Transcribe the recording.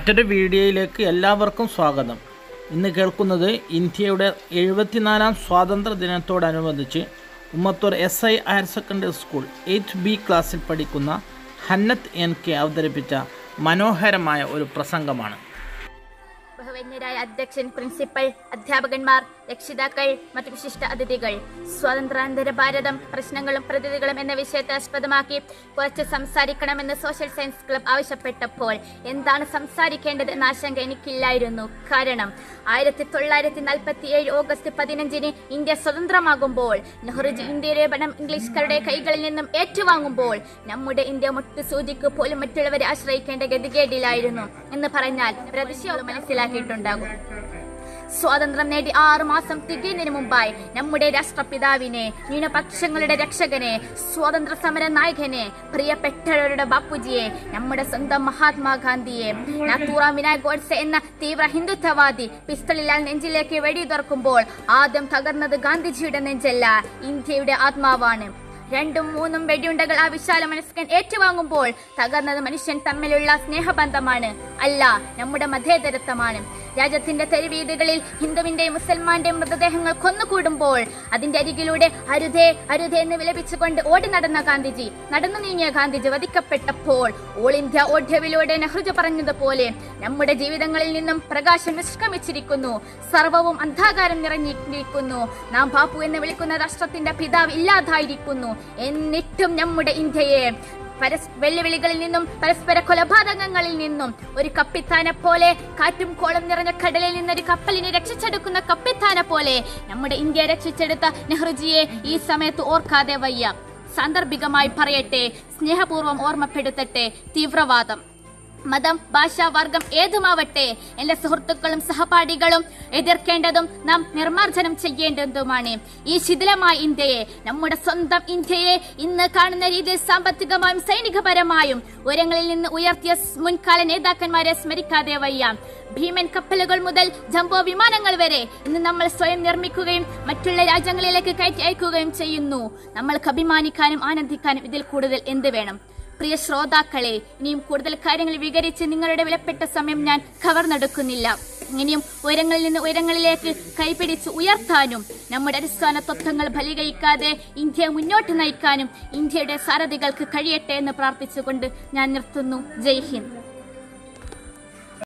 മറ്റൊരു വീഡിയോയിലേക്ക് എല്ലാവർക്കും സ്വാഗതം ഇന്ന് കേൾക്കുന്നത് ഇന്ത്യയുടെ എഴുപത്തിനാലാം സ്വാതന്ത്ര്യ ദിനത്തോടനുബന്ധിച്ച് Ummathur S I higher secondary school eight B ക്ലാസ്സിൽ പഠിക്കുന്ന ഹന്നത്ത് എൻ കെ അവതരിപ്പിച്ച മനോഹരമായ ഒരു പ്രസംഗമാണ് ബഹുവന്യരായ അധ്യക്ഷൻ പ്രിൻസിപ്പൽ അധ്യാപകന്മാർ രക്ഷിതാക്കൾ മറ്റു വിശിഷ്ട അതിഥികൾ സ്വാതന്ത്ര്യാനന്തര ഭാരതം പ്രശ്നങ്ങളും പ്രതിനിധികളും എന്ന വിഷയത്തെ ആസ്പദമാക്കി കുറച്ച് സംസാരിക്കണമെന്ന് സോഷ്യൽ സയൻസ് ക്ലബ് ആവശ്യപ്പെട്ടപ്പോൾ എന്താണ് സംസാരിക്കേണ്ടത് എന്ന ആശങ്ക എനിക്കില്ലായിരുന്നു കാരണം ആയിരത്തി തൊള്ളായിരത്തി നാൽപ്പത്തി ഏഴ് ഓഗസ്റ്റ് പതിനഞ്ചിന് ഇന്ത്യ സ്വതന്ത്രമാകുമ്പോൾ നെഹ്റുജി ഇന്ത്യയുടെ ഭരണം ഇംഗ്ലീഷുകാരുടെ കൈകളിൽ നിന്നും ഏറ്റുവാങ്ങുമ്പോൾ നമ്മുടെ ഇന്ത്യ മുട്ട് സൂചിക്ക് പോലും മറ്റുള്ളവരെ ആശ്രയിക്കേണ്ട ഗതികേടിലായിരുന്നു എന്ന് പറഞ്ഞാൽ പ്രതിഷേധം മനസ്സിലാക്കിയിട്ടുണ്ടാകും സ്വാതന്ത്ര്യം നേടി ആറു മാസം തികയുന്നതിന് മുമ്പായി നമ്മുടെ രാഷ്ട്രപിതാവിനെ ന്യൂനപക്ഷങ്ങളുടെ രക്ഷകനെ സ്വാതന്ത്ര്യ സമര നായകനെ പ്രിയപ്പെട്ടവരുടെ ബാപ്പുജിയെ നമ്മുടെ സ്വന്തം മഹാത്മാഗാന്ധിയെ നാത്തൂറാം വിനായക് ഗോഡ്സെ എന്ന തീവ്ര ഹിന്ദുത്വവാദി പിസ്റ്റളിലാൽ നെഞ്ചിലേക്ക് വെടി തുറക്കുമ്പോൾ ആദ്യം തകർന്നത് ഗാന്ധിജിയുടെ നെഞ്ചല്ല ഇന്ത്യയുടെ ആത്മാവാണ് രണ്ടും മൂന്നും വെടിയുണ്ടകൾ ആ വിശാല മനസ്കൻ ഏറ്റുവാങ്ങുമ്പോൾ തകർന്നത് മനുഷ്യൻ തമ്മിലുള്ള സ്നേഹബന്ധമാണ് അല്ല നമ്മുടെ മതേതരത്വമാണ് രാജ്യത്തിന്റെ തെരുവീതികളിൽ ഹിന്ദുവിന്റെയും മുസൽമാന്റെയും മൃതദേഹങ്ങൾ കൊന്നുകൂടുമ്പോൾ അതിന്റെ അരികിലൂടെ അരുതേ അരുതേ എന്ന് വിലപിച്ചുകൊണ്ട് ഓടി നടന്ന ഗാന്ധിജി നടന്നു നീങ്ങിയ ഗാന്ധിജി വധിക്കപ്പെട്ടപ്പോൾ ഓൾ ഇന്ത്യ ഓഢ്യവിലൂടെ നെഹ്റുജി പറഞ്ഞതുപോലെ നമ്മുടെ ജീവിതങ്ങളിൽ നിന്നും പ്രകാശം നിഷ്ക്രമിച്ചിരിക്കുന്നു സർവവും അന്ധകാരം നിറഞ്ഞിരിക്കുന്നു നാം ബാപ്പു എന്ന് വിളിക്കുന്ന രാഷ്ട്രത്തിന്റെ പിതാവ് ഇല്ലാതായിരിക്കുന്നു എന്നിട്ടും നമ്മുടെ ഇന്ത്യയെ പരസ് വെല്ലുവിളികളിൽ നിന്നും പരസ്പര കൊലപാതകങ്ങളിൽ നിന്നും ഒരു കപ്പിത്താനെ പോലെ കാറ്റും കോളം നിറഞ്ഞ കടലിൽ നിന്നൊരു കപ്പലിനെ രക്ഷിച്ചെടുക്കുന്ന കപ്പിത്താനെ പോലെ നമ്മുടെ ഇന്ത്യ രക്ഷിച്ചെടുത്ത നെഹ്റുജിയെ ഈ സമയത്ത് ഓർക്കാതെ വയ്യ സാന്ദർഭികമായി പറയട്ടെ സ്നേഹപൂർവ്വം ഓർമ്മപ്പെടുത്തട്ടെ തീവ്രവാദം മതം ഭാഷ വർഗം ഏതുമാവട്ടെ എല്ലാ സുഹൃത്തുക്കളും സഹപാഠികളും എതിർക്കേണ്ടതും നാം നിർമ്മാർജ്ജനം ചെയ്യേണ്ടതുമാണ് ഈ ശിഥിലമായ ഇന്ത്യയെ നമ്മുടെ സ്വന്തം ഇന്ത്യയെ ഇന്ന് കാണുന്ന രീതിയിൽ സാമ്പത്തികമായും സൈനികപരമായും ഉയരങ്ങളിൽ നിന്ന് ഉയർത്തിയ മുൻകാല നേതാക്കന്മാരെ സ്മരിക്കാതെ വയ്യ ഭീമൻ കപ്പലുകൾ മുതൽ ജംബോ വിമാനങ്ങൾ വരെ ഇന്ന് നമ്മൾ സ്വയം നിർമ്മിക്കുകയും മറ്റുള്ള രാജ്യങ്ങളിലേക്ക് കയറ്റി അയക്കുകയും ചെയ്യുന്നു നമ്മൾക്ക് അഭിമാനിക്കാനും ആനന്ദിക്കാനും ഇതിൽ കൂടുതൽ എന്ത് വേണം പ്രിയ ശ്രോതാക്കളെ ഇനിയും കൂടുതൽ കാര്യങ്ങൾ വിവരിച്ച് നിങ്ങളുടെ വിലപ്പെട്ട സമയം ഞാൻ കവർന്നെടുക്കുന്നില്ല ഇനിയും ഉയരങ്ങളിൽ നിന്ന് ഉയരങ്ങളിലേക്ക് കൈപിടിച്ച് ഉയർത്താനും നമ്മുടെ അടിസ്ഥാന തത്വങ്ങൾ ബലികയിക്കാതെ ഇന്ത്യയെ മുന്നോട്ട് നയിക്കാനും ഇന്ത്യയുടെ സാരഥികൾക്ക് കഴിയട്ടെ എന്ന് പ്രാർത്ഥിച്ചുകൊണ്ട് ഞാൻ നിർത്തുന്നു ജയ് ഹിന്ദ്